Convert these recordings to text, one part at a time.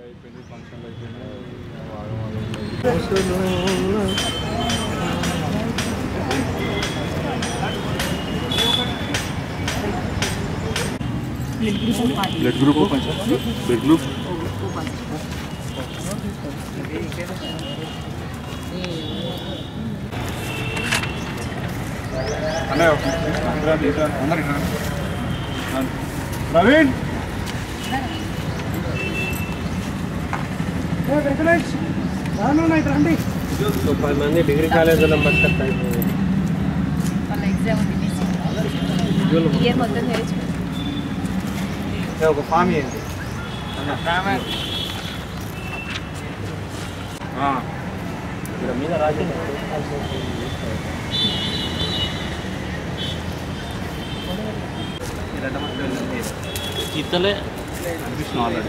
అయిపోయింది ఫంక్షన్లు అయిపోయింది బ్లడ్ గ్రూప్ బ్లడ్ గ్రూప్ అన్నయ్య ఒక నిమిషం. అందరూ ఇటు రండి. అందరూ ఇటు రండి. రండి. ప్రవీణ్ పది మంది డిగ్రీ కాలేజీలో బతకత్తా వాళ్ళ ఎగ్జామ్ ఉంది మిస్ ఇయర్ మొత్తం నేర్చుకుంటాం ఒక ఫామ్ ఏంటి ఆ. మీద రాసి ఇతలే అనిపిస్తుంది ఆల్రెడీ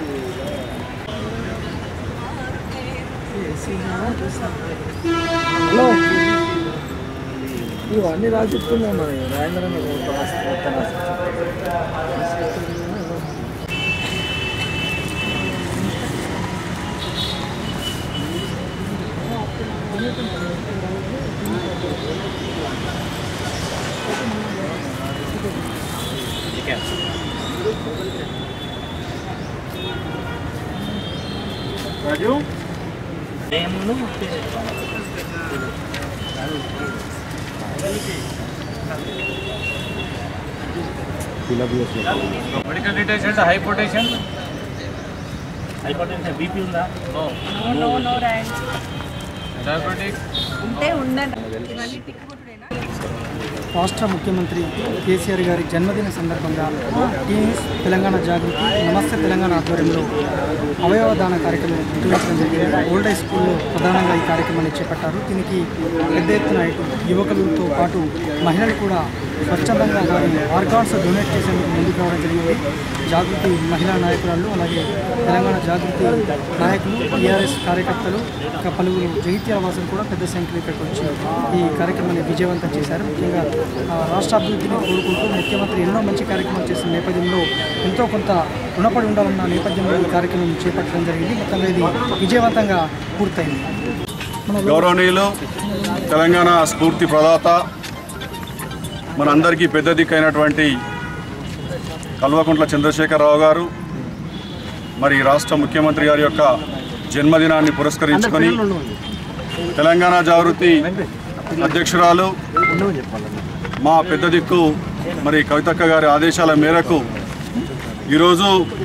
హలో ఇవన్నీ రాసిస్తున్నాం మరి రాయంద్రంగా రాజు మెడికల్ డీటెయిల్స్ అంటే హై పొటేషన్ హైపర్టెన్షన్ బీపీ ఉందా నో నో నో ర్యాంక్ డయాబెటిక్ ఉంటే ఉండండి ఇవన్నీ టిక్ కొట్టుడేనా రాష్ట్ర ముఖ్యమంత్రి కేసీఆర్ గారి జన్మదిన సందర్భంగా టీమ్స్ తెలంగాణ జాగృతి నమస్తే తెలంగాణ ఆధ్వర్యంలో అవయవదాన కార్యక్రమం నిర్వహించడం జరిగింది ఓల్డ్ హై స్కూల్లో ప్రధానంగా ఈ కార్యక్రమాన్ని చేపట్టారు దీనికి పెద్ద ఎత్తున ఇటు యువకులతో పాటు మహిళలు కూడా స్వచ్ఛందంగా వారి ఆర్గాన్స్ డొనేట్ చేసేందుకు ముందుకు రావడం జరిగింది జాగృతి మహిళా నాయకురాలు అలాగే తెలంగాణ జాగృతి నాయకులు టీఆర్ఎస్ కార్యకర్తలు ఇంకా పలువురు జగిత్యాల వాసులు కూడా పెద్ద సంఖ్యలో ఇక్కడికి వచ్చి ఈ కార్యక్రమాన్ని విజయవంతం చేశారు ముఖ్యంగా ఆ, రాష్ట్ర అభివృద్ధిని కోరుకుంటూ ముఖ్యమంత్రి ఎన్నో మంచి కార్యక్రమాలు చేసిన నేపథ్యంలో ఎంతో కొంత రుణపడి ఉండాలన్న నేపథ్యంలో ఈ కార్యక్రమం చేపట్టడం జరిగింది మొత్తంగా ఇది విజయవంతంగా పూర్తయింది మన గౌరవనీయులు తెలంగాణ స్ఫూర్తి ప్రదాత మనందరికీ పెద్ద దిక్కైనటువంటి కల్వకుంట్ల చంద్రశేఖరరావు గారు మరి రాష్ట్ర ముఖ్యమంత్రి గారి యొక్క జన్మదినాన్ని పురస్కరించుకొని తెలంగాణ జాగృతి అధ్యక్షురాలు మా పెద్ద దిక్కు మరి కవితక్క గారి ఆదేశాల మేరకు ఈరోజు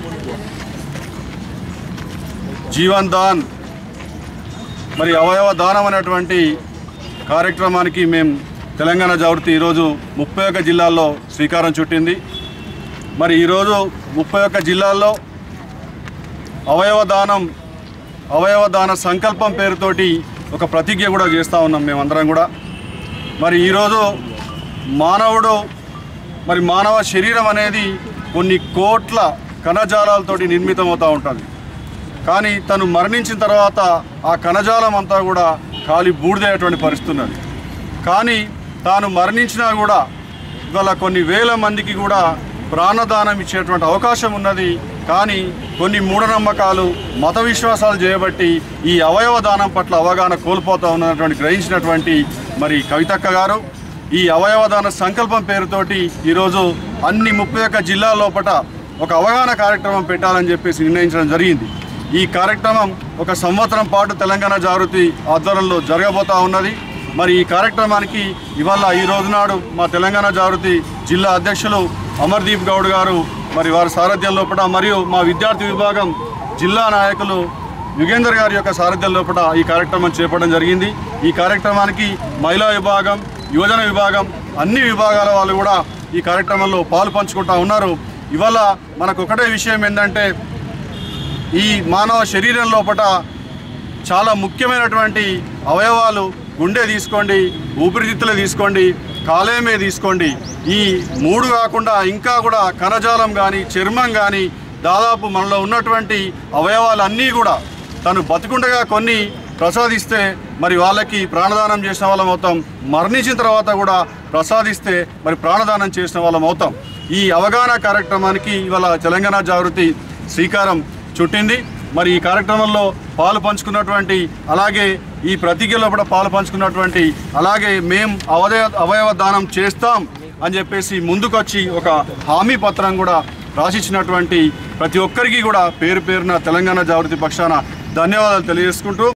జీవన్ దాన్ మరి అవయవ దానం అనేటువంటి కార్యక్రమానికి మేము తెలంగాణ జాగృతి ఈరోజు ముప్పై ఒక్క జిల్లాల్లో శ్రీకారం చుట్టింది మరి ఈరోజు ముప్పై ఒక్క జిల్లాల్లో అవయవ దానం అవయవ దాన సంకల్పం పేరుతోటి ఒక ప్రతిజ్ఞ కూడా చేస్తూ ఉన్నాం మేమందరం కూడా మరి ఈరోజు మానవుడు మరి మానవ శరీరం అనేది కొన్ని కోట్ల కణజాలాలతోటి నిర్మితమవుతూ ఉంటుంది కానీ తను మరణించిన తర్వాత ఆ కణజాలం అంతా కూడా ఖాళీ బూడిదయ్యేటువంటి పరిస్థితి ఉన్నది కానీ తాను మరణించినా కూడా ఇవాళ కొన్ని వేల మందికి కూడా ప్రాణదానం ఇచ్చేటువంటి అవకాశం ఉన్నది కానీ కొన్ని మూఢనమ్మకాలు మత విశ్వాసాలు చేయబట్టి ఈ అవయవ దానం పట్ల అవగాహన కోల్పోతూ ఉన్నటువంటి గ్రహించినటువంటి మరి కవితక్క గారు ఈ అవయవ దాన సంకల్పం పేరుతోటి ఈరోజు అన్ని ముప్పై ఒక్క జిల్లాల లోపల ఒక అవగాహన కార్యక్రమం పెట్టాలని చెప్పేసి నిర్ణయించడం జరిగింది ఈ కార్యక్రమం ఒక సంవత్సరం పాటు తెలంగాణ జాగృతి ఆధ్వర్యంలో జరగబోతా ఉన్నది మరి ఈ కార్యక్రమానికి ఇవాళ ఈ రోజు నాడు మా తెలంగాణ జాగృతి జిల్లా అధ్యక్షులు అమర్దీప్ గౌడ్ గారు మరి వారి సారథ్యం లోపల మరియు మా విద్యార్థి విభాగం జిల్లా నాయకులు యుగేందర్ గారి యొక్క సారథ్యం లోపల ఈ కార్యక్రమం చేపట్టడం జరిగింది ఈ కార్యక్రమానికి మహిళా విభాగం యువజన విభాగం అన్ని విభాగాల వాళ్ళు కూడా ఈ కార్యక్రమంలో పాలు పంచుకుంటా ఉన్నారు ఇవాళ మనకు ఒకటే విషయం ఏంటంటే ఈ మానవ శరీరం లోపల చాలా ముఖ్యమైనటువంటి అవయవాలు గుండె తీసుకోండి ఊపిరితిత్తులు తీసుకోండి కాలేయమే తీసుకోండి ఈ మూడు కాకుండా ఇంకా కూడా కణజాలం కానీ చర్మం కానీ దాదాపు మనలో ఉన్నటువంటి అవయవాలన్నీ కూడా తను బతుకుండగా కొన్ని ప్రసాదిస్తే మరి వాళ్ళకి ప్రాణదానం చేసిన వాళ్ళం అవుతాం మరణించిన తర్వాత కూడా ప్రసాదిస్తే మరి ప్రాణదానం చేసిన వాళ్ళం అవుతాం ఈ అవగాహన కార్యక్రమానికి ఇవాళ తెలంగాణ జాగృతి శ్రీకారం చుట్టింది మరి ఈ కార్యక్రమంలో పాలు పంచుకున్నటువంటి అలాగే ఈ ప్రతిజ్ఞలో కూడా పాలు పంచుకున్నటువంటి అలాగే మేం అవయవ అవయవ దానం చేస్తాం అని చెప్పేసి ముందుకొచ్చి ఒక హామీ పత్రం కూడా రాసిచ్చినటువంటి ప్రతి ఒక్కరికి కూడా పేరు పేరున తెలంగాణ జాగృతి పక్షాన ధన్యవాదాలు తెలియజేసుకుంటూ